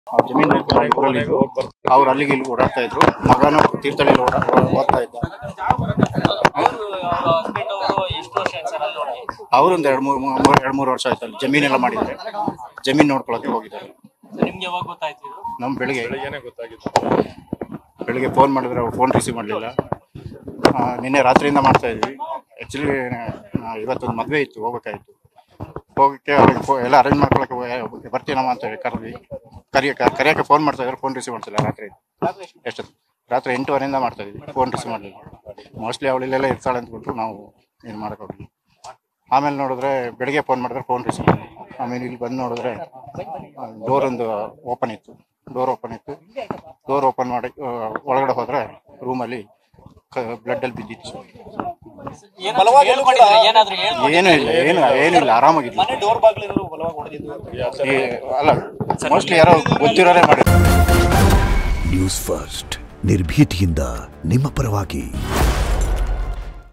ಅವ್ರ ಜಮೀನು ಊರಲ್ಲಿದ್ರು ಅವ್ರು ಅಲ್ಲಿಗೆ ಇಲ್ಲಿ ಓಡಾಡ್ತಾ ಇದ್ರು ಮಗನು ತೀರ್ಥಹಳ್ಳಿಲಿ ಓಡಾ ಓದ್ತಾ ಇದ್ದ ಹಸ್ಬೆಂಡ್ ಅವರು ಎಷ್ಟು ವರ್ಷ ಆಯ್ತು ಸರ್ ಅಲ್ಲಿ ನೋಡಿ ಅವರೊಂದು ಎರಡು ಮೂರು ಮೂರು ಎರಡು ಮೂರು ವರ್ಷ ಆಯ್ತಲ್ಲ ಜಮೀನೆಲ್ಲ ಮಾಡಿದ್ದಾರೆ ಜಮೀನು ನೋಡ್ಕೊಳಕ್ಕೆ ಹೋಗಿದ್ದಾರೆ ನಿಮ್ಗೆ ಯಾವಾಗ ಗೊತ್ತಾಯ್ತು ಇದು ನಮ್ಮ ಬೆಳಿಗ್ಗೆ ಬೆಳಗ್ಗೆನೆ ಗೊತ್ತಾಗಿತ್ತು ಬೆಳಿಗ್ಗೆ ಫೋನ್ ಮಾಡಿದ್ರೆ ಅವ್ರು ಫೋನ್ ರಿಸೀವ್ ಮಾಡಲಿಲ್ಲ ನಿನ್ನೆ ರಾತ್ರಿಯಿಂದ ಮಾಡ್ತಾ ಇದ್ವಿ ಆ್ಯಕ್ಚುಲಿ ಇವತ್ತೊಂದು ಮದುವೆ ಇತ್ತು ಹೋಗ್ಬೇಕಾಗಿತ್ತು ಹೋಗಕ್ಕೆ ಅವ್ರಿಗೆ ಫೋ ಎಲ್ಲ ಅರೇಂಜ್ ಮಾಡ್ಕೊಳಕ್ಕೆ ಹೋಗಿ- ಬರ್ತೀನಮ್ಮ ಅಂತ ಹೇಳಿ ಕರೆದ್ವಿ ಕರಿಯ ಕರೆಯೋಕ್ಕೆ ಫೋನ್ ಮಾಡ್ತಾ ಇದ್ದಾರೆ ಫೋನ್ ರಿಸೀವ್ ಮಾಡ್ತಿಲ್ಲ ರಾತ್ರಿ ಎಷ್ಟೊತ್ತು ರಾತ್ರಿ ಎಂಟುವರೆಯಿಂದ ಮಾಡ್ತಾ ಇದ್ವಿ ಫೋನ್ ರಿಸೀವ್ ಮಾಡಲಿಲ್ಲ ಮೋಸ್ಟ್ಲಿ ಅವಳಿಲ್ಲೆಲ್ಲ ಇರ್ತಾಳೆ ಅಂದ್ಬಿಟ್ಟು ನಾವು ಏನು ಮಾಡೋಕ್ಕೋಗಿ ಆಮೇಲೆ ನೋಡಿದ್ರೆ ಬೆಳಿಗ್ಗೆ ಫೋನ್ ಮಾಡಿದ್ರೆ ಫೋನ್ ರಿಸೀವ್ ಮಾಡಿ ಆಮೇಲೆ ಇಲ್ಲಿ ಬಂದು ನೋಡಿದ್ರೆ ಡೋರ್ ಒಂದು ಓಪನ್ ಇತ್ತು ಡೋರ್ ಓಪನ್ ಇತ್ತು ಡೋರ್ ಓಪನ್ ಮಾಡಿ ಆ, ಒಳಗಡೆ ಹೋದ್ರೆ ರೂಮಲ್ಲಿ ಬ್ಲಡ್ ಅಲ್ಲಿ ಬಿದ್ದಿತ್ತು ಏನಾದ್ರು ಹೇಳ್ಕೊಂಡಿದ್ರೆ ಏನಾದ್ರು ಹೇಳ್ ಏನೂ ಇಲ್ಲ ಏನು ಏನಿಲ್ಲ ಆರಾಮಾಗಿದ್ಲು ಮನೆ ಡೋರ್ ಬಾಗಿಲು ಬಲವಾಗಿ ಹೊಡೆದಿದ್ದು ಈ ಅಲ್ಲ ಮೋಸ್ಟ್ಲಿ ಯಾರೋ ಗೊತ್ತಿರೋರೇ ಮಾಡಿದ್ರು ನ್ಯೂಸ್ ಫಸ್ಟ್ ನಿರ್ಭೀತಿಯಿಂದ ನಿಮ್ಮ ಪರವಾಗಿ